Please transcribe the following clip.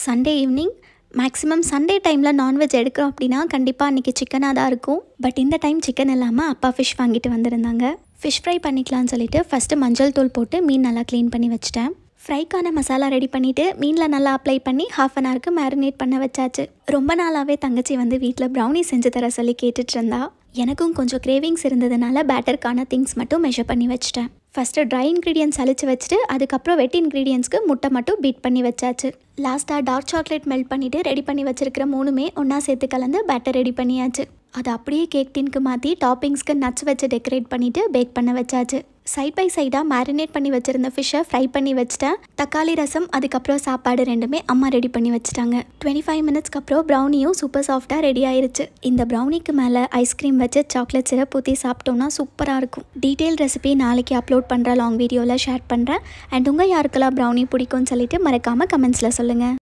Sunday evening maximum Sunday டைமில் non veg எடுக்கிறோம் அப்படின்னா கண்டிப்பாக அன்றைக்கி சிக்கனாக தான் இருக்கும் பட் இந்த டைம் சிக்கன் இல்லாமல் அப்பா ஃபிஷ் வாங்கிட்டு வந்திருந்தாங்க ஃபிஷ் ஃப்ரை பண்ணிக்கலாம்னு சொல்லிட்டு ஃபஸ்ட்டு மஞ்சள் தூள் போட்டு மீன் நல்லா க்ளீன் பண்ணி வச்சிட்டேன் ஃப்ரைக்கான மசாலா ரெடி பண்ணிவிட்டு மீனில் நல்லா அப்ளை பண்ணி ஹாஃப் அன் ஹவருக்கு மேரினேட் பண்ண வச்சாச்சு ரொம்ப நாளாகவே தங்கச்சி வந்து வீட்டில் ப்ரௌனி செஞ்சு தர சொல்லி கேட்டுட்டு இருந்தா எனக்கும் கொஞ்சம் கிரேவிங்ஸ் இருந்ததுனால பேட்டருக்கான திங்ஸ் மட்டும் மெஷர் பண்ணி வச்சிட்டேன் ஃபஸ்ட்டு ட்ரை இன்க்ரீடியன்ஸ் அழிச்சு வச்சுட்டு அதுக்கப்புறம் வெட் இன்க்ரீடியன்ஸ்க்கு முட்டை மட்டும் பீட் பண்ணி வச்சாச்சு லாஸ்ட்டாக டார்க் சாக்லேட் மெல்ட் பண்ணிவிட்டு ரெடி பண்ணி வச்சிருக்கிற மூணுமே ஒன்றா சேர்த்து கலந்து பேட்டர் ரெடி பண்ணியாச்சு அதை அப்படியே கேக் டின்க்கு மாற்றி டாப்பிங்ஸ்க்கு நட்ஸ் வச்சு டெக்கரேட் பண்ணிவிட்டு பேக் பண்ண வச்சாச்சு சைட் பை சைடாக மேரினேட் பண்ணி வச்சுருந்த ஃபிஷ்ஷை ஃப்ரை பண்ணி வச்சுட்டேன் தக்காளி ரசம் அதுக்கப்புறம் சாப்பாடு ரெண்டுமே அம்மா ரெடி பண்ணி வச்சுட்டாங்க டுவெண்ட்டி ஃபைவ் மினிட்ஸ்க்கு அப்புறம் ப்ரௌனியும் சூப்பர் சாஃப்டாக ரெடி ஆயிருச்சு இந்த ப்ரௌனிக்கு மேலே ஐஸ்கிரீம் வச்சு சாக்லேட் சிரப் ஊற்றி சாப்பிட்டோம்னா சூப்பராக இருக்கும் டீட்டெயில் ரெசிபி நாளைக்கு அப்லோட் பண்ணுற லாங் வீடியோவில் ஷேர் பண்ணுறேன் அண்ட் உங்கள் யாருக்கெல்லாம் ப்ரௌனி பிடிக்கும்னு சொல்லிட்டு மறக்காமல் கமெண்ட்ஸில் சொல்லுங்கள்